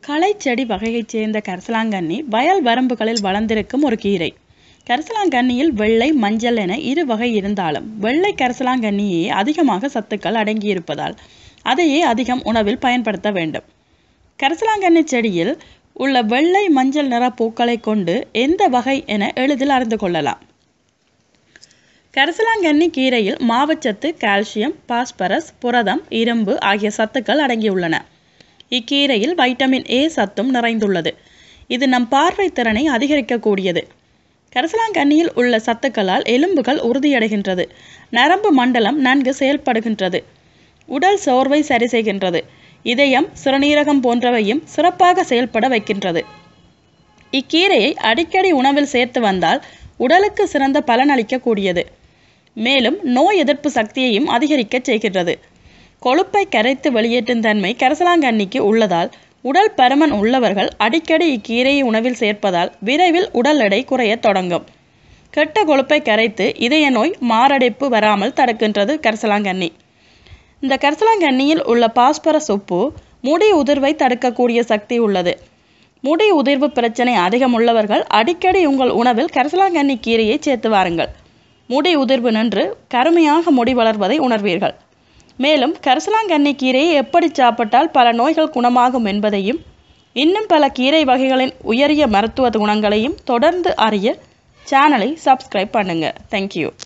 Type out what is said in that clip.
களைச்செடி வகையைச் சேர்ந்த கரிசலாங்கண்ணி வயல் வரம்புகளில் வளர்ந்திருக்கும் ஒரு கீரை கரிசலாங்கண்ணியில் வெள்ளை மஞ்சள் என இரு வகை இருந்தாலும் வெள்ளை கரிசலாங்கண்ணியே அதிகமாக சத்துக்கள் அடங்கியிருப்பதால் அதையே அதிகம் உணவில் பயன்படுத்த வேண்டும் கரிசலாங்கண்ணி செடியில் உள்ள வெள்ளை மஞ்சள் நிற பூக்களை கொண்டு எந்த வகை என எளிதில் அறிந்து கொள்ளலாம் கரிசலாங்கண்ணி கீரையில் மாவுச்சத்து கால்சியம் பாஸ்பரஸ் புரதம் இரும்பு ஆகிய சத்துக்கள் அடங்கியுள்ளன இக்கீரையில் வைட்டமின் ஏ சத்தும் நிறைந்துள்ளது இது நம் பார்வை திறனை அதிகரிக்கக்கூடியது கரிசலாங்கண்ணியில் உள்ள சத்துக்களால் எலும்புகள் உறுதியடைகின்றது நரம்பு மண்டலம் நன்கு செயல்படுகின்றது உடல் சோர்வை சரி செய்கின்றது இதயம் சிறுநீரகம் போன்றவையும் சிறப்பாக செயல்பட வைக்கின்றது இக்கீரையை அடிக்கடி உணவில் சேர்த்து வந்தால் உடலுக்கு சிறந்த பலனளிக்கக்கூடியது மேலும் நோய் எதிர்ப்பு சக்தியையும் அதிகரிக்கச் செய்கின்றது கொழுப்பை கரைத்து வெளியேற்றும் தன்மை கரிசலாங்கண்ணிக்கு உள்ளதால் உடல் பருமன் உள்ளவர்கள் அடிக்கடி இக்கீரையை உணவில் சேர்ப்பதால் விரைவில் உடல் எடை குறையத் தொடங்கும் கெட்ட கொழுப்பை கரைத்து இதய நோய் மாரடைப்பு வராமல் தடுக்கின்றது கரிசலாங்கண்ணி இந்த கரிசலாங்கண்ணியில் உள்ள பாஸ்பரஸ் உப்பு முடி உதிர்வை தடுக்கக்கூடிய சக்தி உள்ளது முடி உதிர்வு பிரச்சனை அதிகம் உள்ளவர்கள் அடிக்கடி உங்கள் உணவில் கரிசலாங்கண்ணி கீரையை சேர்த்து வாருங்கள் முடி உதிர்வு நின்று கருமையாக முடி வளர்வதை உணர்வீர்கள் மேலும் கரிசலாங்கண்ணி கீரையை எப்படி சாப்பிட்டால் பல நோய்கள் குணமாகும் என்பதையும் இன்னும் பல கீரை வகைகளின் உயரிய மருத்துவ குணங்களையும் தொடர்ந்து அறிய சேனலை சப்ஸ்கிரைப் பண்ணுங்கள் தேங்க்யூ